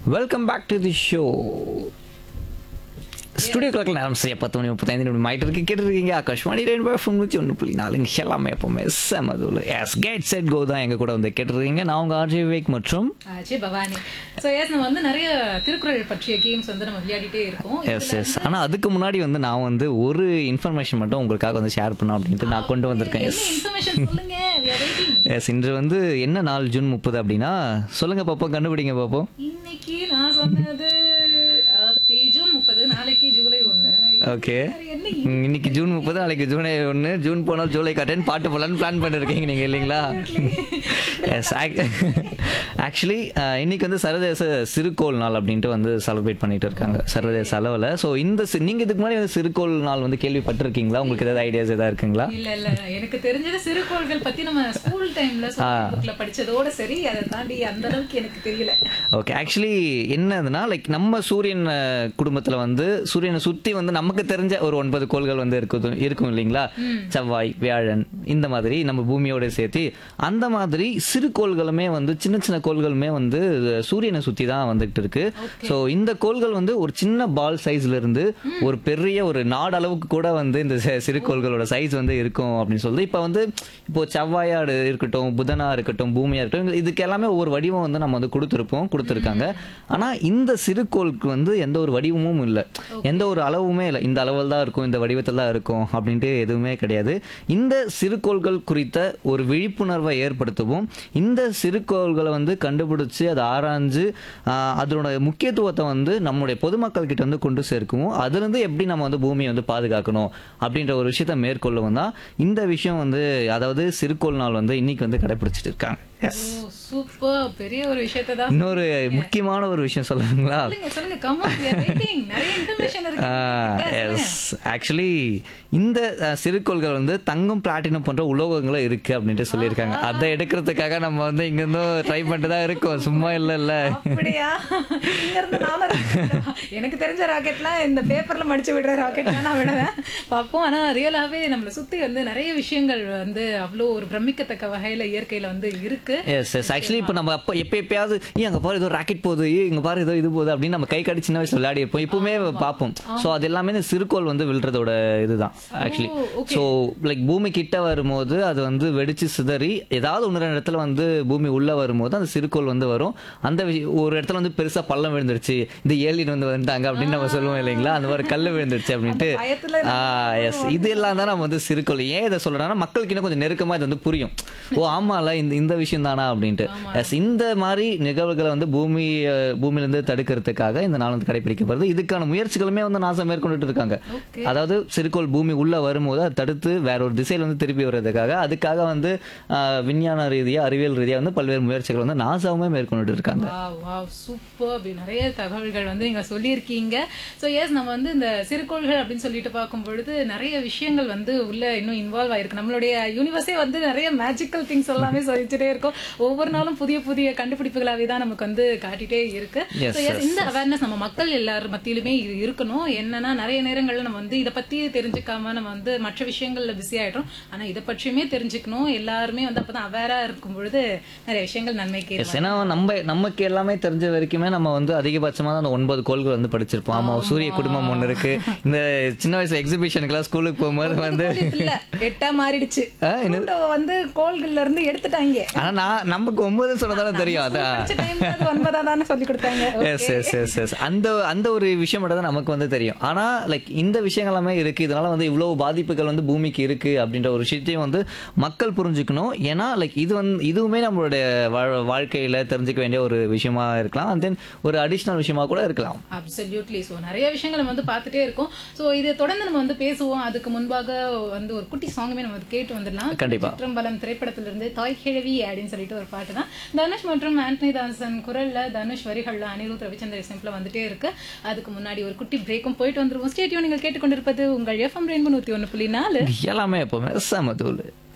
Welcome back to the show studio கிளாக்ல நேரம் சரியா பத்து மணி முப்பத்தைந்து நிமிடம் ஆயிட்டு இருக்கு கேட்டுருக்கீங்க ஆகாஷ்வாணி ரெண்டு ஃபோன் நூற்றி ஒன்று புள்ளி நாலுங்க எல்லாமே எப்பவுமே செமதுல எஸ் கேட் செட் கோ தான் எங்க கூட வந்து கேட்டுருக்கீங்க நான் உங்க ஆர்ஜே விவேக் மற்றும் ஆச்சு பவானி சோ எஸ் நம்ம வந்து நிறைய திருக்குறள் பற்றிய கேம்ஸ் வந்து நம்ம விளையாடிட்டே இருக்கோம் எஸ் எஸ் ஆனால் அதுக்கு முன்னாடி வந்து நான் வந்து ஒரு இன்ஃபர்மேஷன் மட்டும் உங்களுக்காக வந்து ஷேர் பண்ணோம் அப்படின்ட்டு நான் கொண்டு வந்திருக்கேன் எஸ் என்ன இன்ஃபர்மேஷன் சொல்லுங்க we are waiting. எஸ் இன்று வந்து என்ன நாள் ஜூன் முப்பது அப்படின்னா சொல்லுங்க பாப்போம் கண்டுபிடிங்க பாப்போம் இன்னைக்கு நான் சொன்னது அஹ், ஜூன் முப்பது நாளைக்கு ஜூலை ஒண்ணு ஓகே வேற என்ன இன்னைக்கு ஜூன் முப்பது நாளைக்கு ஜூலை ஒன்று ஜூன் போனால் ஜூலை காட்டன் பாட்டு போலான்னு பிளான் பண்ணிருக்கீங்க நீங்க இல்லைங்களா எஸ் ஆக்சுவலி இன்னைக்கு வந்து சர்வதேச சிறுகோள் நாள் அப்படின்ட்டு வந்து செலிப்ரேட் பண்ணிட்டு இருக்காங்க சர்வதேச அளவில் ஸோ இந்த சி- நீங்க இதுக்கு முன்னாடி வந்து சிறுகோள் நாள் வந்து கேள்விப்பட்டிருக்கீங்களா உங்களுக்கு ஏதாவது ஐடியாஸ் ஏதாவது இருக்குங்களா இல்ல இல்ல எனக்கு தெரிஞ்சது சிறுகோள்கள் பத்தி நம்ம ஸ்கூல் டைம்ல புக்ல படிச்சதோட சரி அதை தாண்டி அந்த அளவுக்கு எனக்கு தெரியல ஓகே ஆக்சுவலி என்னதுன்னா லைக் நம்ம சூரியன் அஹ், குடும்பத்துல வந்து சூரியனை சுத்தி வந்து நமக்கு தெரிஞ்ச ஒரு ஒன்பது கோள்கள் வந்து இருக்குது இருக்கும் இல்லைங்களா செவ்வாய் வியாழன் இந்த மாதிரி நம்ம பூமியோட சேர்த்து அந்த மாதிரி சிறு கோள்களுமே வந்து சின்ன சின்ன கோள்களுமே வந்து அஹ், சூரியனை சுத்தி தான் வந்துகிட்டு இருக்கு ஸோ இந்த கோள்கள் வந்து ஒரு சின்ன பால் சைஸ்ல இருந்து ஒரு பெரிய ஒரு நாடு அளவுக்கு கூட வந்து இந்த சி- சிறு கோள்களோட சைஸ் வந்து இருக்கும் அப்படின்னு சொல்லுது இப்போ வந்து இப்போ செவ்வாயா இருக்கட்டும் புதனா இருக்கட்டும் பூமியா இருக்கட்டும் இதுக்கு எல்லாமே ஒவ்வொரு வடிவம் வந்து நம்ம வந்து கொடுத்துருப்போம் கொடுத்துருக்காங்க ஆனா இந்த சிறுகோளுக்கு வந்து எந்த ஒரு வடிவமும் இல்லை எந்த ஒரு அளவுமே இல்லை இந்த அளவில் தான் இருக்கும் இந்த வடிவத்தில் தான் இருக்கும் அப்படின்ட்டு எதுவுமே கிடையாது இந்த சிறுகோள்கள் குறித்த ஒரு விழிப்புணர்வை ஏற்படுத்தவும் இந்த சிறுகோள்களை வந்து கண்டுபிடிச்சு அதை ஆராய்ஞ்சு ஆஹ், அதனோட முக்கியத்துவத்தை வந்து நம்முடைய பொதுமக்கள் கிட்ட வந்து கொண்டு சேர்க்கவும் அதுலேருந்து எப்படி நம்ம வந்து பூமியை வந்து பாதுகாக்கணும் அப்படின்ற ஒரு விஷயத்த மேற்கொள்ளவும் தான் இந்த விஷயம் வந்து அதாவது சிறுகோள் நாள் வந்து இன்னைக்கு வந்து கடைபிடிச்சிட்டு இருக்காங்க Yes. ஓ சூப்பர் பெரிய ஒரு விஷயத்தை தான் இன்னொரு முக்கியமான ஒரு விஷயம் சொல்லுங்களா சொல்லுங்க சொல்லுங்க கம் ஆன் நிறைய இன்ஃபர்மேஷன் இருக்கு எஸ் ஆக்சுவலி இந்த அஹ், சிறுகோள்கள் வந்து தங்கம் பிளாட்டினம் போன்ற உலோகங்களும் இருக்கு அப்படின்ட்டு சொல்லியிருக்காங்க அதை எடுக்கிறதுக்காக நம்ம வந்து இங்கிருந்தும் ட்ரை பண்ணிட்டு தான் இருக்கோம் சும்மா இல்லை இல்ல அப்படியா இங்க இருந்து நானும் ராக்கெட் எனக்கு தெரிஞ்ச ராக்கெட்லாம் இந்த பேப்பர்ல மடிச்சு விடுற ராக்கெட்லாம் நான் விடுவேன் பார்ப்போம் ஆனா ரியலாவே நம்மளை சுத்தி வந்து நிறைய விஷயங்கள் வந்து அவ்வளோ ஒரு பிரமிக்கத்தக்க வகையில இயற்கையில வந்து இருக்கு எஸ் எஸ் ஆக்சுவலி இப்போ நம்ம அப்போ எப்போ எப்பயாவது ஏ அங்கே பாரு ஏதோ ராக்கெட் போகுது ஏ இங்கே பாரு ஏதோ இது போகுது அப்படின்னு நம்ம கை கடி சின்ன வயசுல விளையாடி இருப்போம் இப்பவுமே பார்ப்போம் ஸோ அது எல்லாமே இந்த சிறுகோள் வந்து விழுறதோட இதுதான் ஆக்சுவலி ஸோ லைக் பூமி கிட்ட வரும்போது அது வந்து வெடிச்சு சிதறி ஏதாவது ஒன்று ரெண்டு இடத்துல வந்து பூமி உள்ள வரும்போது அந்த சிறுகோள் வந்து வரும் அந்த விஷயம் ஒரு இடத்துல வந்து பெருசா பள்ளம் விழுந்துருச்சு இந்த ஏலியன் வந்து வந்துட்டாங்க அப்படின்னு நம்ம சொல்லுவோம் இல்லைங்களா அந்த மாதிரி கல் விழுந்துருச்சு அப்படின்ட்டு பயத்துல எஸ் இது எல்லாம் தான் நம்ம வந்து சிறுகோள் ஏன் இதை சொல்றேன்னா மக்களுக்கு இன்னும் கொஞ்சம் நெருக்கமா இது வந்து புரியும் ஓ ஆமால இந்த இந்த விஷயம் தானா அப்படின்ட்டு எஸ் இந்த மாதிரி நிகழ்வுகளை வந்து பூமி அஹ், பூமியிலிருந்து தடுக்கிறதுக்காக இந்த நாள் வந்து கடைபிடிக்கப்படுது இதுக்கான முயற்சிகளுமே வந்து நாசா மேற்கொண்டுட்டு இருக்காங்க Okay. அதாவது சிறுகோள் பூமி உள்ள வரும்போது அதை தடுத்து வேற ஒரு திசையில வந்து திருப்பி வர்றதுக்காக அதுக்காக வந்து அஹ், விஞ்ஞான ரீதியா அறிவியல் ரீதியா வந்து பல்வேறு முயற்சிகள் வந்து நாசாவுமே மேற்கொண்டுட்டு இருக்காங்க வாவ் வாவ் சூப்பர் அப்படி நிறைய தகவல்கள் வந்து நீங்க சொல்லியிருக்கீங்க ஸோ எஸ் நம்ம வந்து இந்த சிறுகோள்கள் அப்படின்னு சொல்லிட்டு பார்க்கும் பொழுது நிறைய விஷயங்கள் வந்து உள்ள இன்னும் இன்வால்வ் ஆயிருக்கு நம்மளுடைய யூனிவர்ஸே வந்து நிறைய மேஜிக்கல் திங்ஸ் எல்லாமே சொல்லிச்சுட்டே இருக்கும் ஒவ்வொரு நாளும் புதிய புதிய கண்டுபிடிப்புகளாவே தான் நமக்கு வந்து காட்டிட்டே இருக்கு Yes, So, yes, இந்த அவேர்னஸ் நம்ம மக்கள் எல்லார் மத்தியிலுமே இது இருக்கணும் என்னன்னா நிறைய நேரங்கள்ல நம்ம வந்து இதை பத்தி தெரிஞ்சுக்காம நம்ம வந்து மற்ற விஷயங்கள்ல பிஸி ஆயிடுறோம் ஆனா இதை பற்றியுமே தெரிஞ்சுக்கணும் எல்லாருமே வந்து அப்பதான் அவேரா இருக்கும் பொழுது நிறைய விஷயங்கள் நன்மைக்கு எஸ் ஏன்னா நம்ம நமக்கு எல்லாமே தெரிஞ்ச வரைக்குமே நம்ம வந்து அதிகபட்சமா தான் அந்த ஒன்பது கோள்கள் வந்து படிச்சிருப்போம் ஆமா சூரிய குடும்பம் ஒண்ணு இருக்கு இந்த சின்ன வயசுல எக்ஸிபிஷனுக்குலாம் ஸ்கூலுக்கு போகும்போது வந்து இல்ல எட்டா மாறிடுச்சு ஆ, Pluto வந்து கோள்கள்ல இருந்து எடுத்துட்டாங்க ஆனா நான் நமக்கு ஒன்பது சொன்னதால தெரியும் அதான் படிச்ச டைம்ல அது ஒன்பதா தானே சொல்லி கொடுத்தாங்க எஸ் எஸ் எஸ் எஸ் அந்த அந்த ஒரு விஷயம் மட்டும் தான் நமக்கு வந்து தெரியும் ஆனா லைக் இந்த விஷயங்கள் எல்லாமே இருக்கு இதனால வந்து இவ்வளவு பாதிப்புகள் வந்து பூமிக்கு இருக்கு அப்படின்ற ஒரு விஷயத்தையும் வந்து மக்கள் புரிஞ்சுக்கணும் ஏன்னா லைக் இது வந்து இதுவுமே நம்மளுடைய வாழ்- வாழ்க்கையில தெரிஞ்சுக்க வேண்டிய ஒரு விஷயமா இருக்கலாம் அண்ட் தென் ஒரு அடிஷ்னல் விஷயமா கூட இருக்கலாம் அப்சல்யூட்லி ஸோ நிறைய விஷயங்கள் நம்ம வந்து பார்த்துட்டே இருக்கோம் ஸோ இதை தொடர்ந்து நம்ம வந்து பேசுவோம் அதுக்கு முன்பாக வந்து ஒரு குட்டி சாங்குமே நம்ம வந்து கேட்டு வந்துடலாம் கண்டிப்பா. சிற்றம்பலம் திரைப்படத்திலிருந்து தாய் கிழவி அப்படின்னு சொல்லிட்டு ஒரு பாட்டு தான் தனுஷ் மற்றும் ஆண்டனி தாசன் குரல்ல தனுஷ் வரிகள்ல அனிருத் ரவிச்சந்திர சிம்பிள வந்துட்டே இருக்கு அதுக்கு முன்னாடி ஒரு குட்டி பிரேக்கும் போயிட்டு வந்துருவோம் ஸ்டேடியோ நீங்கள் கேட்டுக்கொண்டிருப்பது உங்கள் எஃப்எம் ரெயின்போ நூத்தி ஒன்று புள்ளி நாலு எல்லாமே எப்பவுமே சமதூள்